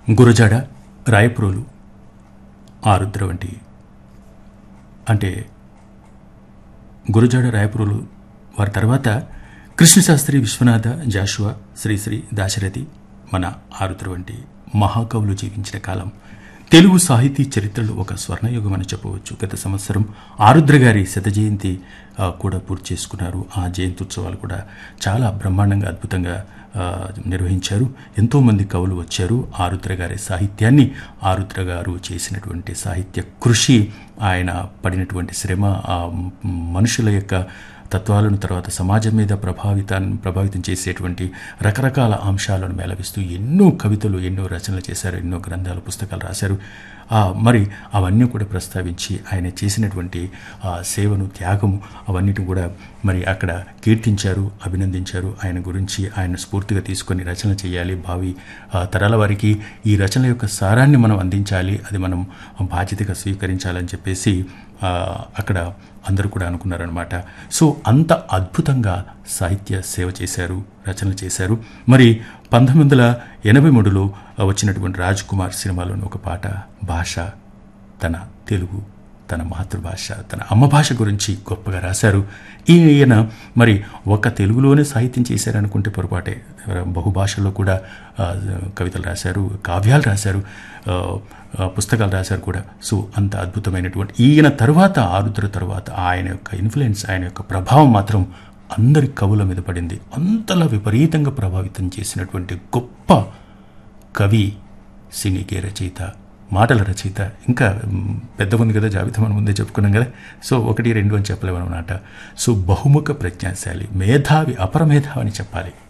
గురజాడ రాయప్రోలు ఆరుద్ర వంటి అంటే గురజాడ రాయపురులు వారి తర్వాత కృష్ణశాస్త్రి విశ్వనాథ జాషువా శ్రీశ్రీ దాశరథి మన ఆరుద్ర వంటి మహాకవులు జీవించిన కాలం తెలుగు సాహితీ చరిత్రలో ఒక స్వర్ణయుగం అని చెప్పవచ్చు గత సంవత్సరం ఆరుద్ర గారి శత జయంతి ఆ, కూడా పూర్తి చేసుకున్నారు ఆ జయంత్యుత్సవాలు కూడా చాలా బ్రహ్మాండంగా అద్భుతంగా ఆ, నిర్వహించారు ఎంతోమంది కవులు వచ్చారు ఆరుద్ర గారి సాహిత్యాన్ని ఆరుద్ర గారు చేసినటువంటి సాహిత్య కృషి ఆయన పడినటువంటి శ్రమ ఆ మ్- మనుషుల యొక్క తత్వాలను తర్వాత సమాజం మీద ప్రభావితాన్ని ప్రభావితం చేసేటువంటి రకరకాల అంశాలను మేళవిస్తూ ఎన్నో కవితలు ఎన్నో రచనలు చేశారు ఎన్నో గ్రంథాలు పుస్తకాలు రాశారు ఆ, మరి అవన్నీ కూడా ప్రస్తావించి ఆయన చేసినటువంటి ఆ, సేవను త్యాగము అవన్నిటి కూడా మరి అక్కడ కీర్తించారు అభినందించారు ఆయన గురించి ఆయన స్ఫూర్తిగా తీసుకొని రచన చేయాలి భావి ఆ, తరాల వారికి ఈ రచన యొక్క సారాన్ని మనం అందించాలి అది మనం బాధ్యతగా స్వీకరించాలని చెప్పేసి ఆ, అక్కడ అందరూ కూడా అనుకున్నారనమాట సో అంత అద్భుతంగా సాహిత్య సేవ చేశారు రచనలు చేశారు మరి పంతొమ్మిది వందల ఎనభై మూడులో వచ్చినటువంటి రాజ్ కుమార్ సినిమాలోని ఒక పాట భాష తన తెలుగు తన మాతృభాష తన అమ్మ భాష గురించి గొప్పగా రాశారు ఈయన మరి ఒక తెలుగులోనే సాహిత్యం చేశారనుకుంటే పొరపాటే బహుభాషల్లో కూడా ఆ, కవితలు రాశారు కావ్యాలు రాశారు ఆ, ఆ, పుస్తకాలు రాశారు కూడా సో అంత అద్భుతమైనటువంటి ఈయన తర్వాత ఆరుద్ర తర్వాత ఆయన యొక్క ఇన్ఫ్లుయెన్స్ ఆయన యొక్క ప్రభావం మాత్రం అందరి కవుల మీద పడింది అంతలా విపరీతంగా ప్రభావితం చేసినటువంటి గొప్ప కవి సినీకే రచయిత మాటల రచయిత ఇంకా మ్, పెద్ద ఉంది కదా జాబితా మనం ముందే చెప్పుకున్నాం కదా సో ఒకటి రెండు అని చెప్పలేము అనమాట సో బహుముఖ ప్రజ్ఞాశాలి మేధావి అపరమేధావి అని చెప్పాలి